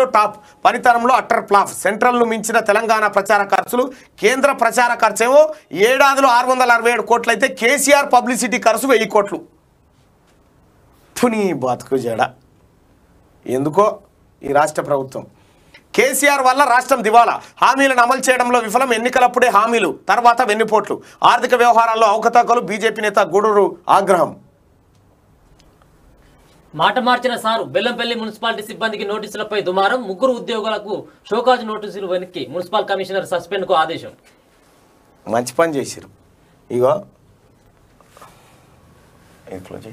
Top పనితనంలో utter flop సెంట్రల్ను మించిన తెలంగాణ ప్రచార ఖర్చులు కేంద్ర ప్రచార ఖర్చు ఏమో ఏడాదిలో ఆరు వందల అరవై ఏడు కోట్లు అయితే కేసీఆర్ పబ్లిసిటీ ఖర్చు వెయ్యి కోట్లు తుని బతుకు జడ ఎందుకో ఈ రాష్ట్ర ప్రభుత్వం కేసీఆర్ వల్ల రాష్ట్రం దివాలా హామీలను అమలు చేయడంలో విఫలం ఎన్నికలప్పుడే హామీలు తర్వాత వెన్నుపోట్లు ఆర్థిక వ్యవహారాల్లో అవకతవకలు బీజేపీ నేత గూడూరు ఆగ్రహం మాట మార్చిన సారు బెల్లంపల్లి మున్సిపాలిటీ సిబ్బందికి నోటీసులపై దుమారం ముగ్గురు ఉద్యోగులకు షోకాజ్ నోటీసులు వెనక్కి మున్సిపల్ కమిషనర్ సస్పెండ్ కు ఆదేశం మంచి పని చేసిరు ఇగో ఎట్లా చేయి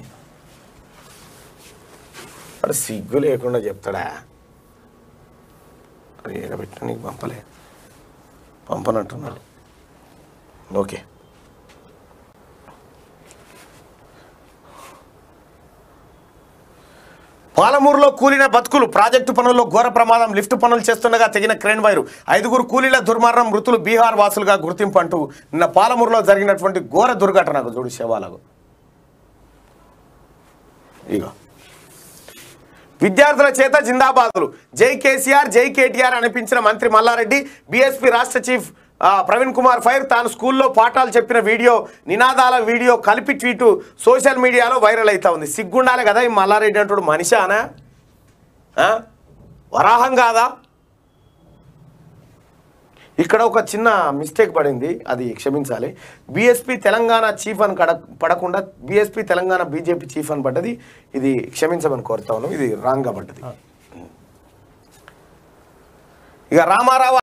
అరే సిగ్గు లేకుండా చెప్తాడా అరే ఏడబెట్టిన నీకు పంపలే పంపనట్టున్నాడు ఓకే పాలమూరులో కూలిన బతుకులు ప్రాజెక్టు పనుల్లో ఘోర ప్రమాదం లిఫ్ట్ పనులు చేస్తుండగా తెగిన క్రేన్ వైరు ఐదుగురు కూలీల దుర్మరణం మృతులు బీహార్ వాసులుగా గుర్తింపు అంటూ నిన్న పాలమూరులో జరిగినటువంటి ఘోర దుర్ఘటనకు చూడు శవాలకు ఇగో విద్యార్థుల చేత జిందాబాదులు జై కేసీఆర్ జై కేటీఆర్ అనిపించిన మంత్రి మల్లారెడ్డి బీఎస్పీ రాష్ట్ర చీఫ్ ఆ, ప్రవీణ్ కుమార్ ఫైర్ తాను స్కూల్లో పాఠాలు చెప్పిన వీడియో నినాదాల వీడియో కలిపి ట్వీటు సోషల్ మీడియాలో వైరల్ అవుతా ఉంది సిగ్గుండాలి కదా ఈ మల్లారెడ్డి అంటాడు మనిషానా ఆ? వరాహం కాదా ఇక్కడ ఒక చిన్న మిస్టేక్ పడింది అది క్షమించాలి బీఎస్పీ తెలంగాణ చీఫ్ అని కడ పడకుండా బీఎస్పీ తెలంగాణ బీజేపీ చీఫ్ అని పడ్డది ఇది క్షమించమని కోరుతా ఉన్నాం ఇది రాంగ్గా పడ్డది ఇక రామారావు